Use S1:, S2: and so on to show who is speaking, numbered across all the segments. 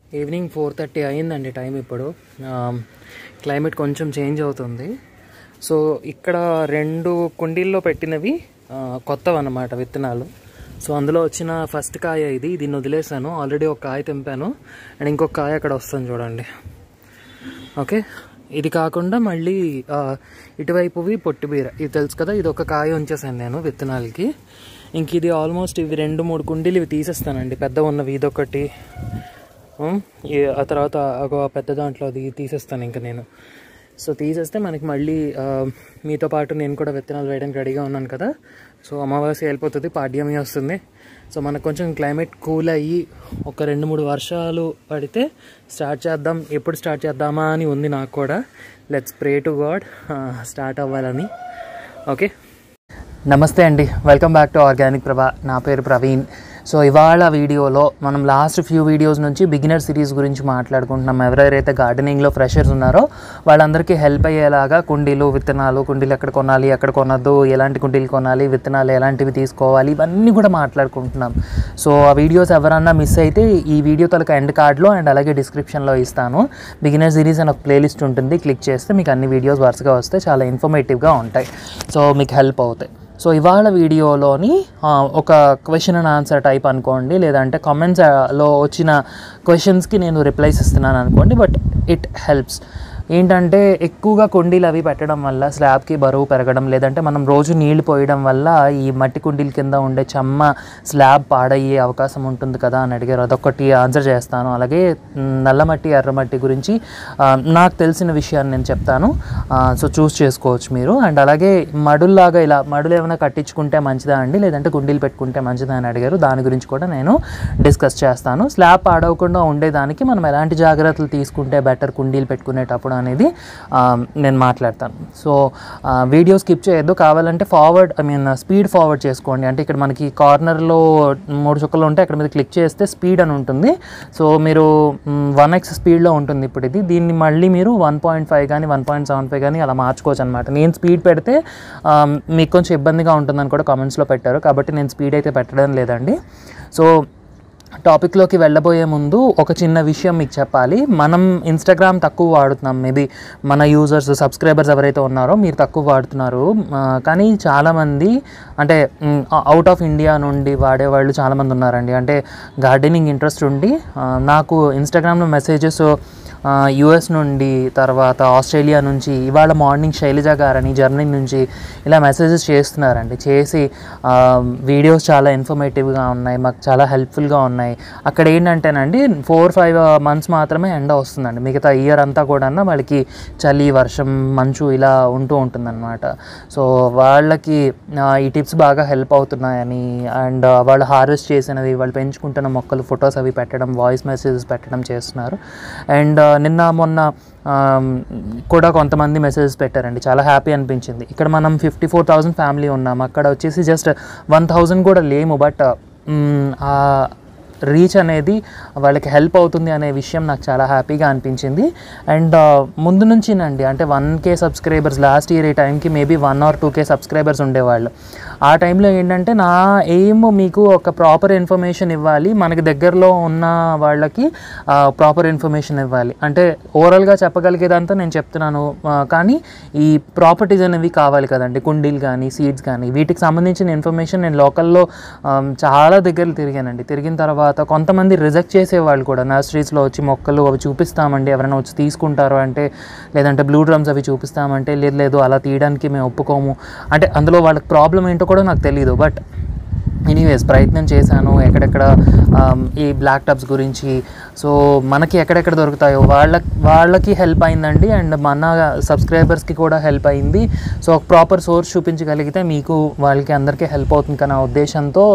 S1: evening four thirty అయిందండి time ఇప్పుడు climate కొంచెం చేంజ్ అవుతుంది సో ఇక్కడ రెండు కుండీల్లో పెట్టినవి కొత్తవి అన్నమాట విత్తనాలు సో అందులో వచ్చిన ఫస్ట్ కాయ ఇది దీన్ని వదిలేసాను ఆల్రెడీ ఒక కాయ తెంపాను అండ్ ఇంకొక కాయ అక్కడ వస్తుంది చూడండి ఓకే ఇది కాకుండా మళ్ళీ ఆ, ఇటువైపువి పొట్టిబీర ఇది తెలుసు కదా ఇది ఒక కాయ ఉంచేసాను నేను విత్తనాలకి ఇంక ఇది ఆల్మోస్ట్ ఇవి రెండు మూడు కుండీలు ఇవి తీసేస్తానండి పెద్ద ఉన్నవి ఇదొకటి ఉమ్, ఈ- ఆ తర్వాత ఒక పెద్ద దాంట్లో అది తీసేస్తాను ఇంకా నేను సో తీసేస్తే మనకి మళ్ళీ ఆ, మీతో పాటు నేను కూడా విత్తనాలు వేయడానికి రెడీగా ఉన్నాను కదా సో అమావాస్య వెళ్ళిపోతుంది పాడ్యమి వస్తుంది సో మనకు కొంచెం క్లైమేట్ కూల్ అయ్యి ఒక రెండు మూడు వర్షాలు పడితే స్టార్ట్ చేద్దాం ఎప్పుడు స్టార్ట్ చేద్దామా అని ఉంది నాకు కూడా let's pray to God start అవ్వాలని ఓకే నమస్తే అండి వెల్కమ్ బ్యాక్ టు ఆర్గానిక్ ప్రభా నా పేరు ప్రవీణ్ సో ఇవాళ వీడియోలో మనం లాస్ట్ ఫ్యూ వీడియోస్ నుంచి బిగినర్ సిరీస్ గురించి మాట్లాడుకుంటున్నాం ఎవరెవరైతే గార్డెనింగ్లో ఫ్రెషర్స్ ఉన్నారో వాళ్ళందరికీ హెల్ప్ అయ్యేలాగా కుండీలు విత్తనాలు కుండీలు ఎక్కడ కొనాలి ఎక్కడ కొనద్దు ఎలాంటి కుండీలు కొనాలి విత్తనాలు ఎలాంటివి తీసుకోవాలి ఇవన్నీ కూడా మాట్లాడుకుంటున్నాం సో ఆ వీడియోస్ ఎవరన్నా మిస్ అయితే ఈ వీడియో తలక ఎండ్ కార్డ్లో అండ్ అలాగే డిస్క్రిప్షన్లో ఇస్తాను బిగినర్ సిరీస్ అని ఒక ప్లేలిస్ట్ ఉంటుంది క్లిక్ చేస్తే మీకు అన్ని వీడియోస్ వరుసగా వస్తే చాలా ఇన్ఫర్మేటివ్గా ఉంటాయి సో మీకు హెల్ప్ అవుతాయి సో ఇవాళ వీడియోలోని ఆ, ఒక క్వశ్చన్ అండ్ ఆన్సర్ టైప్ అనుకోండి లేదంటే కామెంట్స్లో వచ్చిన క్వశ్చన్స్కి నేను రిప్లైస్ ఇస్తున్నాను అనుకోండి బట్ ఇట్ హెల్ప్స్ ఏంటంటే ఎక్కువగా కుండీలు అవి పెట్టడం వల్ల స్లాబ్కి బరువు పెరగడం లేదంటే మనం రోజు నీళ్లు పోయడం వల్ల ఈ మట్టి కుండీల కింద ఉండే చెమ్మ స్లాబ్ పాడయ్యే అవకాశం ఉంటుంది కదా అని అడిగారు అదొకటి ఆన్సర్ చేస్తాను అలాగే మ్, నల్లమట్టి ఎర్రమట్టి గురించి ఆ, నాకు తెలిసిన విషయాన్ని నేను చెప్తాను ఆ, సో చూస్ చేసుకోవచ్చు మీరు అండ్ అలాగే మడుల్లాగా ఇలా మడులు ఏమైనా కట్టించుకుంటే మంచిదా అండి లేదంటే కుండీలు పెట్టుకుంటే మంచిదా అని అడిగారు దాని గురించి కూడా నేను డిస్కస్ చేస్తాను స్లాబ్ పాడవకుండా ఉండేదానికి మనం ఎలాంటి జాగ్రత్తలు తీసుకుంటే బెటర్ కుండీలు పెట్టుకునేటప్పుడు అనేది ఆ, నేను మాట్లాడతాను సో ఆ, వీడియో స్కిప్ చేయొద్దు కావాలంటే forward I mean speed forward చేసుకోండి అంటే ఇక్కడ మనకి కార్నర్లో మూడు చుక్కలు ఉంటే అక్కడ మీద క్లిక్ చేస్తే స్పీడ్ అని ఉంటుంది సో మీరు వన్ ఎక్స్ స్పీడ్లో ఉంటుంది ఇప్పుడు ఇది దీన్ని మళ్ళీ మీరు వన్ పాయింట్ ఫైవ్ కానీ వన్ పాయింట్ సెవెన్ ఫైవ్ కానీ అలా మార్చుకోవచ్చు అనమాట నేను స్పీడ్ పెడితే ఆ, మీకు కొంచెం ఇబ్బందిగా ఉంటుందని కూడా కామెంట్స్లో పెట్టారు కాబట్టి నేను స్పీడ్ అయితే పెట్టడం లేదండి సో టాపిక్లోకి వెళ్ళబోయే ముందు ఒక చిన్న విషయం మీకు చెప్పాలి మనం ఇన్స్టాగ్రామ్ తక్కువ వాడుతున్నాం మేబీ మన యూజర్స్ సబ్స్క్రైబర్స్ ఎవరైతే ఉన్నారో మీరు తక్కువ వాడుతున్నారు ఆ, కానీ చాలామంది అంటే అవుట్ ఆఫ్ ఇండియా నుండి వాడేవాళ్ళు చాలామంది ఉన్నారండి అంటే గార్డెనింగ్ ఇంట్రెస్ట్ ఉండి ఆ, నాకు ఇన్స్టాగ్రామ్లో మెసేజెస్ యుఎస్ నుండి తర్వాత ఆస్ట్రేలియా నుంచి ఇవాళ మార్నింగ్ శైలజ గారని జర్మనీ నుంచి ఇలా మెసేజెస్ చేస్తున్నారండి చేసి ఆ, వీడియోస్ చాలా ఇన్ఫర్మేటివ్గా ఉన్నాయి మాకు చాలా హెల్ప్ఫుల్గా ఉన్నాయి అక్కడ ఏంటంటేనండి ఫోర్ ఫైవ్ మంత్స్ మాత్రమే ఎండ వస్తుందండి మిగతా ఇయర్ అంతా కూడా వాళ్ళకి చలి వర్షం మంచు ఇలా ఉంటూ ఉంటుందన్నమాట సో వాళ్ళకి ఆ, ఈ టిప్స్ బాగా హెల్ప్ అవుతున్నాయని అండ్ వాళ్ళు హార్వెస్ట్ చేసినవి వాళ్ళు పెంచుకుంటున్న మొక్కలు ఫొటోస్ అవి పెట్టడం వాయిస్ మెసేజెస్ పెట్టడం చేస్తున్నారు అండ్ నిన్న మొన్న ఆమ్, కూడా కొంతమంది మెసేజెస్ పెట్టారండి చాలా హ్యాపీ అనిపించింది ఇక్కడ మనం ఫిఫ్టీ ఫోర్ థౌజండ్ ఫ్యామిలీ ఉన్నాం అక్కడ వచ్చేసి జస్ట్ వన్ థౌజండ్ కూడా లేము బట్ ఆ రీచ్ అనేది వాళ్ళకి హెల్ప్ అవుతుంది అనే విషయం నాకు చాలా హ్యాపీగా అనిపించింది అండ్ ముందు నుంచినండి అంటే one K subscribers last year ఈ టైంకి maybe one or two K subscribers ఉండేవాళ్ళు ఆ టైంలో ఏంటంటే నా ఎయిమ్ మీకు ఒక ప్రాపర్ ఇన్ఫర్మేషన్ ఇవ్వాలి మనకి దగ్గరలో ఉన్న వాళ్ళకి ప్రాపర్ ఇన్ఫర్మేషన్ ఇవ్వాలి అంటే ఓవరాల్గా చెప్పగలిగేదంతా నేను చెప్తున్నాను ఆ, కానీ ఈ ప్రాపర్టీస్ అనేవి కావాలి కదండి కుండీలు కానీ సీడ్స్ కానీ వీటికి సంబంధించిన ఇన్ఫర్మేషన్ నేను లోకల్లో ఆమ్, చాలా దగ్గరలు తిరిగానండి తిరిగిన తర్వాత కొంతమంది రిజెక్ట్ చేసేవాళ్ళు కూడా నర్సరీస్లో వచ్చి మొక్కలు అవి చూపిస్తామండి ఎవరైనా వచ్చి తీసుకుంటారు అంటే లేదంటే బ్లూ డ్రమ్స్ అవి చూపిస్తామంటే లేదు లేదు అలా తీయడానికి మేము ఒప్పుకోము అంటే అందులో వాళ్ళకి ప్రాబ్లం ఏంటో కూడా నాకు తెలియదు బట్ ఎనీవేస్ ప్రయత్నం చేశాను ఎక్కడెక్కడ ఆమ్, ఈ బ్లాక్ టబ్స్ గురించి సో మనకి ఎక్కడెక్కడ దొరుకుతాయో వాళ్ళ వాళ్ళకి హెల్ప్ అయిందండి అండ్ మన సబ్స్క్రైబర్స్కి కూడా హెల్ప్ అయింది సో ఒక ప్రాపర్ సోర్స్ చూపించగలిగితే మీకు వాళ్ళకి అందరికీ హెల్ప్ అవుతుంది కానీ ఆ ఉద్దేశంతో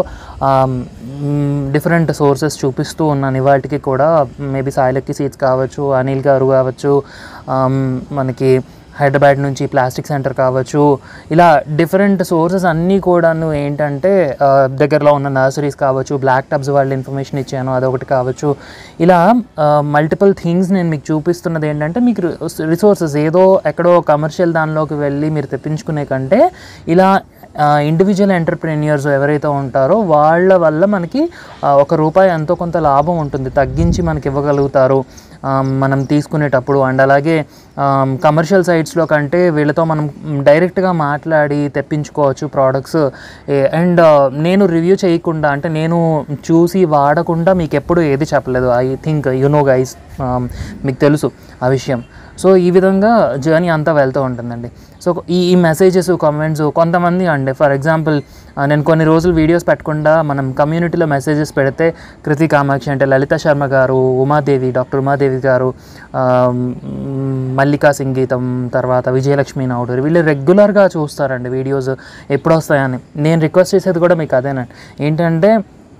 S1: డిఫరెంట్ సోర్సెస్ చూపిస్తూ ఉన్నాను ఇవాటికి కూడా మేబీ సాయిలక్కి సీట్స్ కావచ్చు అనిల్ గారు కావచ్చు ఆమ్, మనకి హైదరాబాద్ నుంచి ప్లాస్టిక్ సెంటర్ కావచ్చు ఇలా డిఫరెంట్ సోర్సెస్ అన్నీ కూడాను ఏంటంటే ఆ, దగ్గరలో ఉన్న నర్సరీస్ కావచ్చు బ్లాక్ టబ్స్ వాళ్ళు ఇన్ఫర్మేషన్ ఇచ్చాను అదొకటి కావచ్చు ఇలా మల్టిపుల్ థింగ్స్ నేను మీకు చూపిస్తున్నది ఏంటంటే మీకు రిసోర్సెస్ ఏదో ఎక్కడో కమర్షియల్ దానిలోకి వెళ్ళి మీరు తెప్పించుకునే కంటే ఇలా ఇండివిజువల్ ఎంటర్ప్రెన్యూర్స్ ఎవరైతే ఉంటారో వాళ్ళ వల్ల మనకి ఆ, ఒక రూపాయి ఎంతో కొంత లాభం ఉంటుంది తగ్గించి మనకి ఇవ్వగలుగుతారు ఆ, మనం తీసుకునేటప్పుడు అండ్ అలాగే కమర్షియల్ సైట్స్లో కంటే వీళ్ళతో మనం డైరెక్ట్గా మాట్లాడి తెప్పించుకోవచ్చు ప్రోడక్ట్స్ అండ్ నేను రివ్యూ చేయకుండా అంటే నేను చూసి వాడకుండా మీకు ఎప్పుడు ఏది చెప్పలేదు I think you know guys మీకు తెలుసు ఆ విషయం సో ఈ విధంగా జర్నీ అంతా వెళ్తూ ఉంటుందండి సో ఈ ఈ మెసేజెస్ కామెంట్స్ కొంతమంది అండి ఫర్ ఎగ్జాంపుల్ నేను కొన్ని రోజులు వీడియోస్ పెట్టకుండా మనం కమ్యూనిటీలో మెసేజెస్ పెడితే కృతి కామాక్షి అంటే లలిత శర్మ గారు ఉమాదేవి డాక్టర్ ఉమాదేవి గారు ఆ, మ్, మల్లికా సంగీతం తర్వాత విజయలక్ష్మి నాయుడు వీళ్ళు రెగ్యులర్గా చూస్తారండి వీడియోస్ ఎప్పుడు వస్తాయని నేను రిక్వెస్ట్ చేసేది కూడా మీకు అదేనండి ఏంటంటే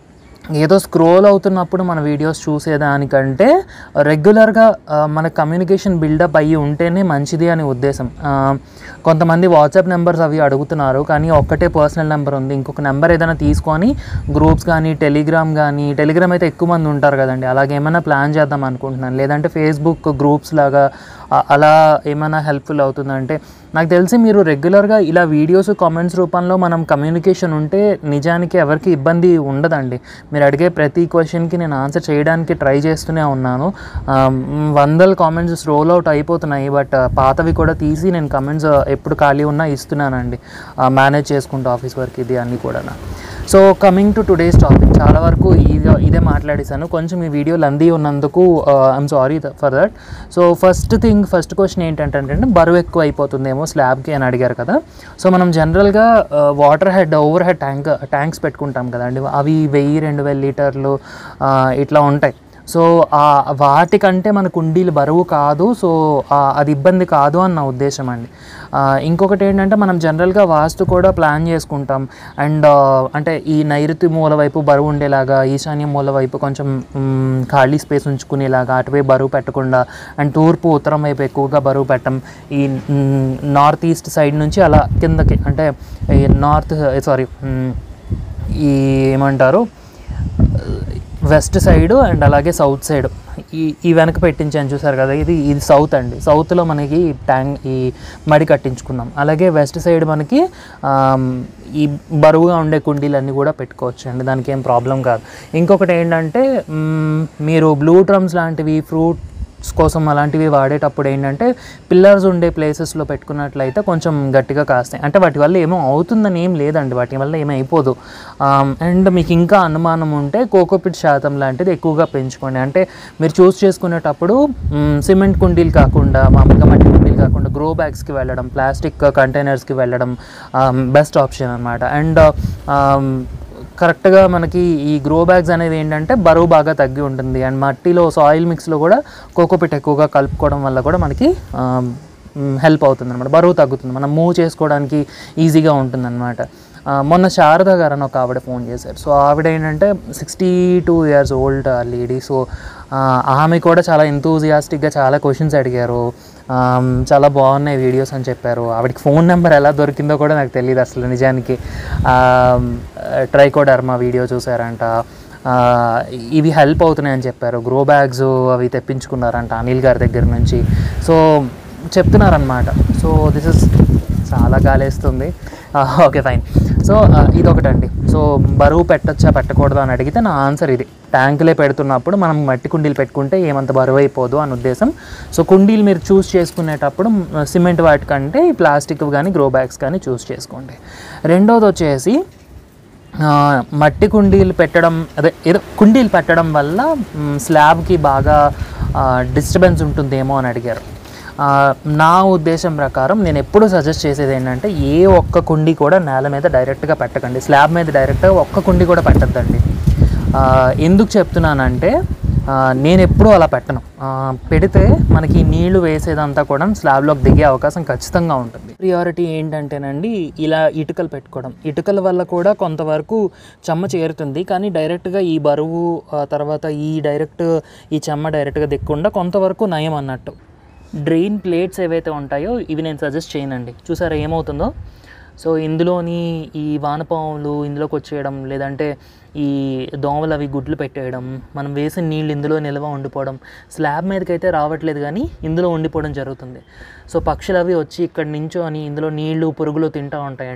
S1: ఏదో స్క్రోల్ అవుతున్నప్పుడు మన వీడియోస్ చూసేదానికంటే రెగ్యులర్గా ఆ, మన కమ్యూనికేషన్ బిల్డప్ అయ్యి ఉంటేనే మంచిది అని ఉద్దేశం ఆ, కొంతమంది వాట్సాప్ నెంబర్స్ అవి అడుగుతున్నారు కానీ ఒక్కటే పర్సనల్ నెంబర్ ఉంది ఇంకొక నెంబర్ ఏదైనా తీసుకొని గ్రూప్స్ కానీ టెలిగ్రామ్ కానీ టెలిగ్రామ్ అయితే ఎక్కువ మంది ఉంటారు కదండి అలాగే ఏమైనా ప్లాన్ చేద్దాం అనుకుంటున్నాను లేదంటే ఫేస్బుక్ గ్రూప్స్ లాగా ఆ- అలా ఏమైనా హెల్ప్ఫుల్ అవుతుందంటే నాకు తెలిసి మీరు రెగ్యులర్గా ఇలా వీడియోస్ కామెంట్స్ రూపంలో మనం కమ్యూనికేషన్ ఉంటే నిజానికి ఎవరికి ఇబ్బంది ఉండదండి మీరు అడిగే ప్రతి క్వశ్చన్కి నేను ఆన్సర్ చేయడానికి ట్రై చేస్తూనే ఉన్నాను ఆ, మ్, వందల కామెంట్స్ రోల్ అవుట్ అయిపోతున్నాయి బట్ పాతవి కూడా తీసి నేను కమెంట్స్ ఎప్పుడు ఖాళీ ఉన్నా ఇస్తున్నానండి మేనేజ్ చేసుకుంటూ ఆఫీస్ వర్క్ ఇది అన్నీ కూడా so coming to today's topic చాలా వరకు ఇదే ఇదే మాట్లాడేశాను కొంచెం ఈ వీడియో లందీ ఉన్నందుకు I'm sorry for that so first thing first question ఏంటంటే అంటే బరువు ఎక్కువ అయిపోతుందేమో స్లాబ్కి అని అడిగారు కదా సో మనం జనరల్గా water head over head tank tanks పెట్టుకుంటాం కదండి అవి వెయ్యి రెండు వేల లీటర్లు ఆ, ఇట్లా ఉంటాయి సో ఆ వాటికంటే మన కుండీలు బరువు కాదు సో ఆ, అది ఇబ్బంది కాదు అన్న ఉద్దేశం అండి ఆ, ఇంకొకటి ఏంటంటే మనం జనరల్గా వాస్తు కూడా ప్లాన్ చేసుకుంటాం అండ్ అంటే ఈ నైరుతి మూల వైపు బరువు ఉండేలాగా ఈశాన్య మూల వైపు కొంచెం మ్, ఖాళీ స్పేస్ ఉంచుకునేలాగా అటువైపు బరువు పెట్టకుండా అండ్ తూర్పు ఉత్తరం వైపు ఎక్కువగా బరువు పెట్టం ఈ నార్త్ ఈస్ట్ సైడ్ నుంచి అలా కిందకి అంటే ఈ నార్త్ సారీ ఈ ఏమంటారు వెస్ట్ సైడ్ అండ్ అలాగే సౌత్ సైడ్ ఈ ఈ వెనక పెట్టించాను చూసారు కదా ఇది ఇది సౌత్ అండి సౌత్లో మనకి ట్యాంక్ ఈ మడి కట్టించుకున్నాం అలాగే వెస్ట్ సైడ్ మనకి ఆమ్, ఈ బరువుగా ఉండే కుండీలన్నీ కూడా పెట్టుకోవచ్చు అండి దానికి ఏం ప్రాబ్లం కాదు ఇంకొకటి ఏంటంటే మ్, మీరు బ్లూ డ్రమ్స్ లాంటివి ఫ్రూట్ కోసం అలాంటివి వాడేటప్పుడు ఏంటంటే పిల్లర్స్ ఉండే ప్లేసెస్లో పెట్టుకున్నట్లయితే కొంచెం గట్టిగా కాస్తాయి అంటే వాటి వల్ల ఏమో అవుతుందని ఏం లేదండి వాటి వల్ల ఏమీ అయిపోదు అండ్ మీకు ఇంకా అనుమానం ఉంటే కోకోపిట్ శాతం లాంటిది ఎక్కువగా పెంచుకోండి అంటే మీరు చూస్ చేసుకునేటప్పుడు మ్, సిమెంట్ కుండీలు కాకుండా మామూలుగా మట్టి కుండీలు కాకుండా గ్రో బ్యాగ్స్కి వెళ్ళడం ప్లాస్టిక్ కంటైనర్స్కి వెళ్ళడం బెస్ట్ ఆప్షన్ అనమాట అండ్ కరెక్ట్గా మనకి ఈ గ్రో బ్యాగ్స్ అనేవి ఏంటంటే బరువు బాగా తగ్గి ఉంటుంది అండ్ మట్టిలో సాయిల్ మిక్స్లో కూడా కోకోపిట్ ఎక్కువగా కలుపుకోవడం వల్ల కూడా మనకి హెల్ప్ అవుతుంది అనమాట బరువు తగ్గుతుంది మనం మూవ్ చేసుకోవడానికి ఈజీగా ఉంటుంది అనమాట మొన్న శారద గారు అని ఒక ఆవిడ ఫోన్ చేశారు సో ఆవిడ ఏంటంటే sixty two years old lady so ఆమె కూడా చాలా ఎంతూజియాస్టిక్గా చాలా క్వశ్చన్స్ అడిగారు ఆమ్, చాలా బాగున్నాయి వీడియోస్ అని చెప్పారు ఆవిడకి ఫోన్ నెంబర్ ఎలా దొరికిందో కూడా నాకు తెలియదు అసలు నిజానికి ట్రైకోడర్మా వీడియో చూసారంట ఆ, ఇవి హెల్ప్ అవుతున్నాయని చెప్పారు గ్రో బ్యాగ్స్ అవి తెప్పించుకున్నారంట అనిల్ గారి దగ్గర నుంచి సో చెప్తున్నారనమాట సో దిస్ ఇస్ చాలా గాలేస్తుంది ఓకే ఫైన్ సో ఇదొకటండి సో బరువు పెట్టచ్చా పెట్టకూడదు అని అడిగితే నా ఆన్సర్ ఇది ట్యాంకులే పెడుతున్నప్పుడు మనం మట్టి కుండీలు పెట్టుకుంటే ఏమంత బరువు అయిపోదు అని ఉద్దేశం సో కుండీలు మీరు చూస్ చేసుకునేటప్పుడు మ్, సిమెంట్ వాటికంటే ఈ ప్లాస్టిక్ కానీ గ్రో బ్యాగ్స్ కానీ చూస్ చేసుకోండి రెండోది వచ్చేసి ఆ, మట్టి కుండీలు పెట్టడం అదే ఏదో కుండీలు పెట్టడం వల్ల మ్, స్లాబ్కి బాగా డిస్టర్బెన్స్ ఉంటుందేమో అని అడిగారు ఆ, నా ఉద్దేశం ప్రకారం నేను ఎప్పుడు సజెస్ట్ చేసేది ఏంటంటే ఏ ఒక్క కుండీ కూడా నేల మీద డైరెక్ట్గా పెట్టకండి స్లాబ్ మీద డైరెక్ట్గా ఒక్క కుండీ కూడా పెట్టద్దండి ఆ, ఎందుకు చెప్తున్నానంటే ఆ, నేను ఎప్పుడూ అలా పెట్టను ఆ, పెడితే మనకి నీళ్లు వేసేదంతా కూడా స్లాబ్లోకి దిగే అవకాశం ఖచ్చితంగా ఉంటుంది ప్రియారిటీ ఏంటంటేనండి ఇలా ఇటుకలు పెట్టుకోవడం ఇటుకల వల్ల కూడా కొంతవరకు చెమ్మ చేరుతుంది కానీ డైరెక్ట్గా ఈ బరువు ఆ తర్వాత ఈ డైరెక్ట్ ఈ చెమ్మ డైరెక్ట్గా దిక్కుండా కొంతవరకు నయం అన్నట్టు డ్రెయిన్ ప్లేట్స్ ఏవైతే ఉంటాయో ఇవి నేను సజెస్ట్ చేయనండి చూసారా ఏమవుతుందో సో ఇందులోని ఈ వానపాములు ఇందులోకి వచ్చేయడం లేదంటే ఈ దోమలు అవి గుడ్లు పెట్టేయడం మనం వేసిన నీళ్ళు ఇందులో నిల్వ ఉండిపోవడం స్లాబ్ మీదకి అయితే రావట్లేదు కానీ ఇందులో ఉండిపోవడం జరుగుతుంది సో పక్షులు అవి వచ్చి ఇక్కడ నుంచో అని ఇందులో నీళ్లు పురుగులు తింటూ ఉంటాయండి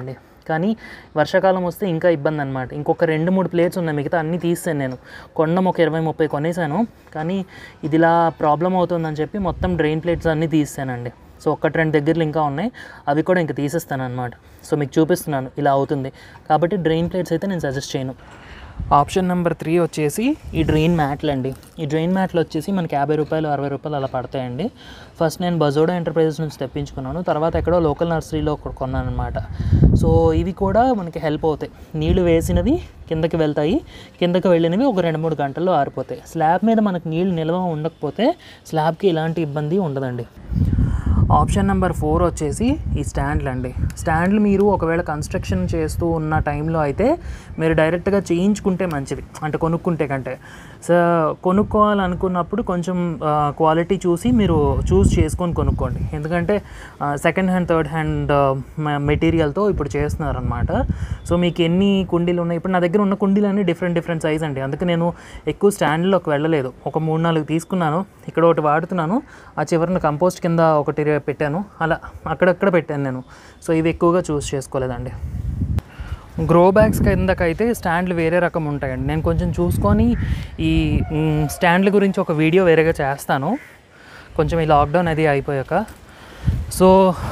S1: కానీ వర్షాకాలం వస్తే ఇంకా ఇబ్బంది అనమాట ఇంకొక రెండు మూడు ప్లేట్స్ ఉన్నాయి మిగతా అన్నీ తీసాను నేను కొన్నం ఒక ఇరవై ముప్పై కొనేసాను కానీ ఇది ఇలా ప్రాబ్లం అవుతుందని చెప్పి మొత్తం డ్రైన్ ప్లేట్స్ అన్నీ తీసానండి సో ఒక్కటి రెండు దగ్గరలు ఇంకా ఉన్నాయి అవి కూడా ఇంకా తీసేస్తాను అనమాట సో మీకు చూపిస్తున్నాను ఇలా అవుతుంది కాబట్టి డ్రైన్ ప్లేట్స్ అయితే నేను సజెస్ట్ చేయను ఆప్షన్ నెంబర్ త్రీ వచ్చేసి ఈ డ్రైన్ మ్యాట్లు అండి ఈ డ్రైన్ మ్యాట్లు వచ్చేసి మనకి యాభై రూపాయలు అరవై రూపాయలు అలా పడతాయండి ఫస్ట్ నేను బజోడో ఎంటర్ప్రైజెస్ నుంచి తెప్పించుకున్నాను తర్వాత ఎక్కడో లోకల్ నర్సరీలో కొన్నాను అనమాట సో ఇవి కూడా మనకి హెల్ప్ అవుతాయి నీళ్లు వేసినవి కిందకి వెళ్తాయి కిందకి వెళ్ళినవి ఒక రెండు మూడు గంటల్లో ఆరిపోతాయి స్లాబ్ మీద మనకి నీళ్లు నిల్వ ఉండకపోతే స్లాబ్కి ఎలాంటి ఇబ్బంది ఉండదండి ఆప్షన్ నెంబర్ ఫోర్ వచ్చేసి ఈ స్టాండ్లు అండి స్టాండ్లు మీరు ఒకవేళ కన్స్ట్రక్షన్ చేస్తూ ఉన్న టైంలో అయితే మీరు డైరెక్ట్గా చేయించుకుంటే మంచిది అంటే కొనుక్కుంటే కంటే సో కొనుక్కోవాలనుకున్నప్పుడు కొంచెం క్వాలిటీ చూసి మీరు చూస్ చేసుకొని కొనుక్కోండి ఎందుకంటే సెకండ్ హ్యాండ్ థర్డ్ హ్యాండ్ మెటీరియల్తో ఇప్పుడు చేస్తున్నారనమాట సో మీకు ఎన్ని కుండీలు ఉన్నాయి ఇప్పుడు నా దగ్గర ఉన్న కుండీలు అన్నీ డిఫరెంట్ డిఫరెంట్ సైజ్ అండి అందుకే నేను ఎక్కువ స్టాండ్లోకి వెళ్ళలేదు ఒక మూడు నాలుగు తీసుకున్నాను ఇక్కడ ఒకటి వాడుతున్నాను ఆ చివరిన కంపోస్ట్ కింద ఒకటి పెట్టాను అలా అక్కడక్కడ పెట్టాను నేను సో ఇవి ఎక్కువగా చూస్ చేసుకోలేదండి గ్రో బ్యాగ్స్ కిందకైతే స్టాండ్లు వేరే రకం ఉంటాయండి నేను కొంచెం చూసుకొని ఈ మ్, స్టాండ్ల గురించి ఒక వీడియో వేరేగా చేస్తాను కొంచెం ఈ లాక్డౌన్ అది అయిపోయాక సో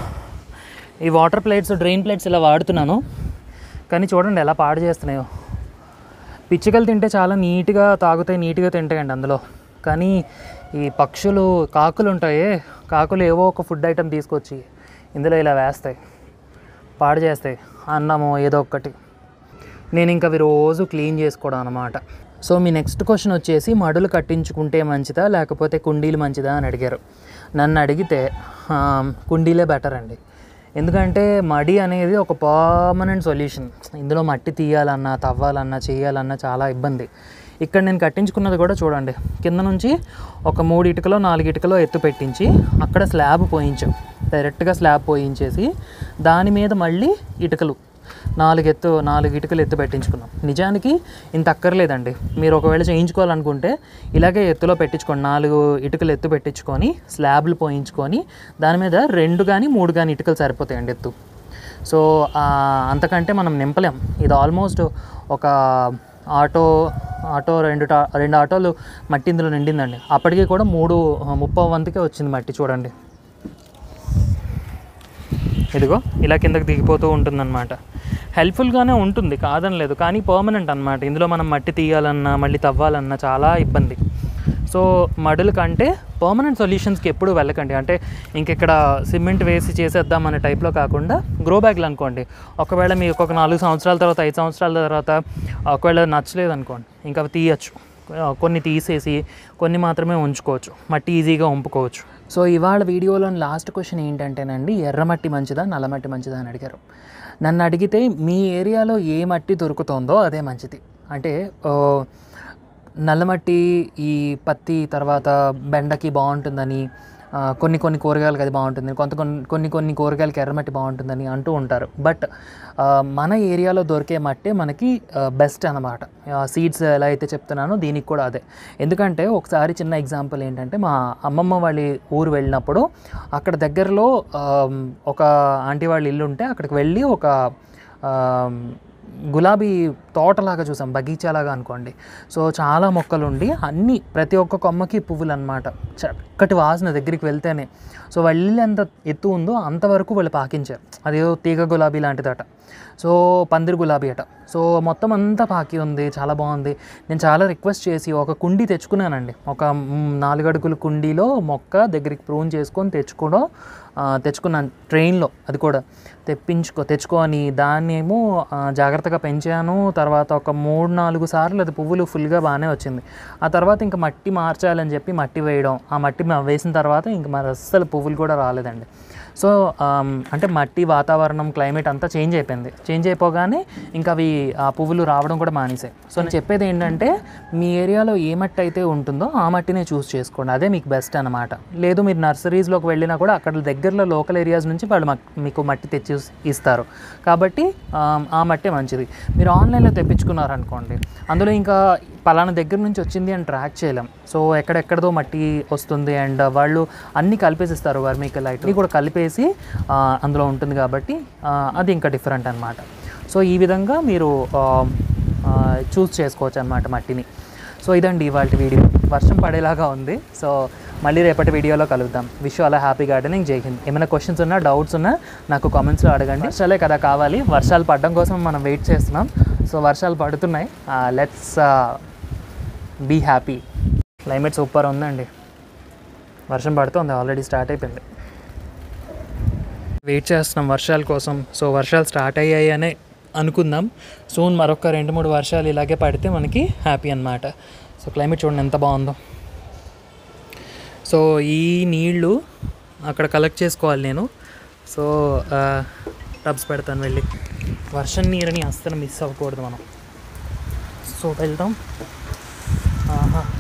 S1: ఈ వాటర్ ప్లేట్స్ డ్రైన్ ప్లేట్స్ ఇలా వాడుతున్నాను కానీ చూడండి ఎలా పాడు చేస్తున్నాయో పిచ్చుకలు తింటే చాలా నీట్గా తాగుతాయి నీట్గా తింటాయండి అందులో కానీ ఈ పక్షులు కాకులు ఉంటాయే కాకులు ఏవో ఒక ఫుడ్ ఐటెం తీసుకొచ్చి ఇందులో ఇలా వేస్తాయి పాడు చేస్తాయి అన్నము ఏదో ఒకటి నేను ఇంకా అవి రోజు క్లీన్ చేసుకోవడం అనమాట సో మీ నెక్స్ట్ క్వశ్చన్ వచ్చేసి మడులు కట్టించుకుంటే మంచిదా లేకపోతే కుండీలు మంచిదా అని అడిగారు నన్ను అడిగితే ఆ, కుండీలే బెటర్ అండి ఎందుకంటే మడి అనేది ఒక పర్మనెంట్ సొల్యూషన్ ఇందులో మట్టి తీయాలన్నా తవ్వాలన్నా చేయాలన్నా చాలా ఇబ్బంది ఇక్కడ నేను కట్టించుకున్నది కూడా చూడండి కింద నుంచి ఒక మూడు ఇటుకలో నాలుగు ఇటుకలో ఎత్తు పెట్టించి అక్కడ స్లాబ్ పోయించాం డైరెక్ట్గా స్లాబ్ పోయించేసి దాని మీద మళ్ళీ ఇటుకలు నాలుగు ఎత్తు నాలుగు ఇటుకలు ఎత్తు పెట్టించుకున్నాం నిజానికి ఇంత అక్కర్లేదండి మీరు ఒకవేళ చేయించుకోవాలనుకుంటే ఇలాగే ఎత్తులో పెట్టించుకోండి నాలుగు ఇటుకలు ఎత్తు పెట్టించుకొని స్లాబ్లు పోయించుకొని దాని మీద రెండు కానీ మూడు కానీ ఇటుకలు సరిపోతాయండి ఎత్తు సో ఆ, అంతకంటే మనం నింపలేం ఇది ఆల్మోస్ట్ ఒక ఆటో ఆటో రెండు టా రెండు ఆటోలు మట్టి ఇందులో నిండిందండి అప్పటికి కూడా మూడు ముప్పై వంతుకే వచ్చింది మట్టి చూడండి ఇదిగో ఇలా కిందకి దిగిపోతూ ఉంటుందన్నమాట హెల్ప్ఫుల్గానే ఉంటుంది కాదనలేదు కానీ పర్మనెంట్ అనమాట ఇందులో మనం మట్టి తీయాలన్నా మళ్ళీ తవ్వాలన్నా చాలా ఇబ్బంది సో మడుల కంటే పర్మనెంట్ సొల్యూషన్స్కి ఎప్పుడు వెళ్ళకండి అంటే ఇంకెక్కడ సిమెంట్ వేసి చేసేద్దాం అనే టైప్లో కాకుండా గ్రో బ్యాగ్లు అనుకోండి ఒకవేళ మీకు ఒక నాలుగు సంవత్సరాల తర్వాత ఐదు సంవత్సరాల తర్వాత ఒకవేళ నచ్చలేదు అనుకోండి ఇంకా అవి తీయచ్చు ఆ, కొన్ని తీసేసి కొన్ని మాత్రమే ఉంచుకోవచ్చు మట్టి ఈజీగా వంపుకోవచ్చు సో ఇవాళ వీడియోలో లాస్ట్ క్వశ్చన్ ఏంటంటేనండి ఎర్రమట్టి మంచిదా నల్లమట్టి మంచిదా అని అడిగారు నన్ను అడిగితే మీ ఏరియాలో ఏ మట్టి దొరుకుతుందో అదే మంచిది అంటే ఆ, నల్లమట్టి ఈ పత్తి తర్వాత బెండకి బాగుంటుందని ఆ, కొన్ని కొన్ని కూరగాయలకి అది బాగుంటుంది కొంత కొన్ని కొన్ని కొన్ని కూరగాయలకి ఎర్రమట్టి బాగుంటుందని అంటూ ఉంటారు బట్ ఆ, మన ఏరియాలో దొరికే మట్టి మనకి బెస్ట్ అనమాట సీడ్స్ ఎలా అయితే చెప్తున్నానో దీనికి కూడా అదే ఎందుకంటే ఒకసారి చిన్న ఎగ్జాంపుల్ ఏంటంటే మా అమ్మమ్మ వాళ్ళ ఊరు వెళ్ళినప్పుడు అక్కడ దగ్గరలో ఆ, ఒక ఆంటీ వాళ్ళ ఇల్లు ఉంటే అక్కడికి వెళ్ళి ఒక ఆ, గులాబీ తోటలాగా చూసాం బగీచాలాగా అనుకోండి సో చాలా మొక్కలు ఉండి అన్నీ ప్రతి ఒక్క కొమ్మకి పువ్వులు అనమాట చక్కటి వాసన దగ్గరికి వెళ్తేనే సో వాళ్ళ ఇల్లు ఎంత ఎత్తు ఉందో అంతవరకు వాళ్ళు పాకించారు అదేదో తీగ గులాబీ లాంటిదట సో పందిరి గులాబీ అట సో మొత్తం అంతా పాకి ఉంది చాలా బాగుంది నేను చాలా రిక్వెస్ట్ చేసి ఒక కుండీ తెచ్చుకున్నానండి ఒక మ్, నాలుగు అడుగుల కుండీలో మొక్క దగ్గరికి ప్రూన్ చేసుకొని తెచ్చుకోవడం ఆ, తెచ్చుకున్నాను ట్రైన్లో అది కూడా తెప్పించుకో తెచ్చుకొని దాన్ని ఏమో ఆ, జాగ్రత్తగా పెంచాను తర్వాత ఒక మూడు నాలుగు సార్లు అది పువ్వులు ఫుల్గా బాగానే వచ్చింది ఆ తర్వాత ఇంకా మట్టి మార్చాలని చెప్పి మట్టి వేయడం ఆ మట్టి మ- వేసిన తర్వాత ఇంకా మరి అస్సలు పువ్వులు కూడా రాలేదండి సో ఆమ్, అంటే మట్టి వాతావరణం క్లైమేట్ అంతా చేంజ్ అయిపోయింది చేంజ్ అయిపోగానే ఇంకా అవి ఆ పువ్వులు రావడం కూడా మానేసాయి సో నేను చెప్పేది ఏంటంటే మీ ఏరియాలో ఏ మట్టి అయితే ఉంటుందో ఆ మట్టినే చూస్ చేసుకోండి అదే మీకు బెస్ట్ అనమాట లేదు మీరు నర్సరీస్లోకి వెళ్ళినా కూడా అక్కడ దగ్గరలో లోకల్ ఏరియాస్ నుంచి వాళ్ళు మక్- మీకు మట్టి తెచ్చి ఇస్తారు కాబట్టి ఆమ్, ఆ మట్టే మంచిది మీరు ఆన్లైన్లో తెప్పించుకున్నారనుకోండి అందులో ఇంకా పలానా దగ్గర నుంచి వచ్చింది అని ట్రాక్ చేయలేం సో ఎక్కడెక్కడదో మట్టి వస్తుంది అండ్ వాళ్ళు అన్నీ కలిపేసిస్తారు వర్మీకల్ లైట్ కూడా కలిపేసి ఆ, అందులో ఉంటుంది కాబట్టి ఆ, అది ఇంకా డిఫరెంట్ అనమాట సో ఈ విధంగా మీరు చూస్ చేసుకోవచ్చు అనమాట మట్టిని సో ఇదండి ఇవాళ వీడియో వర్షం పడేలాగా ఉంది సో మళ్ళీ రేపటి వీడియోలో కలుద్దాం విష్ అలా హ్యాపీ గార్డెనింగ్ జై హింద్ ఏమైనా క్వశ్చన్స్ ఉన్నా డౌట్స్ ఉన్నా నాకు కామెంట్స్లో అడగండి వర్షాలే కదా కావాలి వర్షాలు పడడం కోసం మనం వెయిట్ చేస్తున్నాం సో వర్షాలు పడుతున్నాయి let's be happy climate super ఉందండి వర్షం పడుతుంది ఆల్రెడీ స్టార్ట్ అయిపోయింది వెయిట్ చేస్తున్నాం వర్షాల కోసం సో వర్షాలు స్టార్ట్ అయ్యాయి అనే అనుకుందాం సూన్ మరొక రెండు మూడు వర్షాలు ఇలాగే పడితే మనకి హ్యాపీ అన్నమాట సో క్లైమేట్ చూడండి ఎంత బాగుందో సో ఈ నీళ్ళు అక్కడ కలెక్ట్ చేసుకోవాలి నేను సో టబ్స్ పెడతాను వెళ్ళి వర్షం నీరుని అస్సలు మిస్ అవ్వకూడదు మనం సో వెళ్దాం ఆహా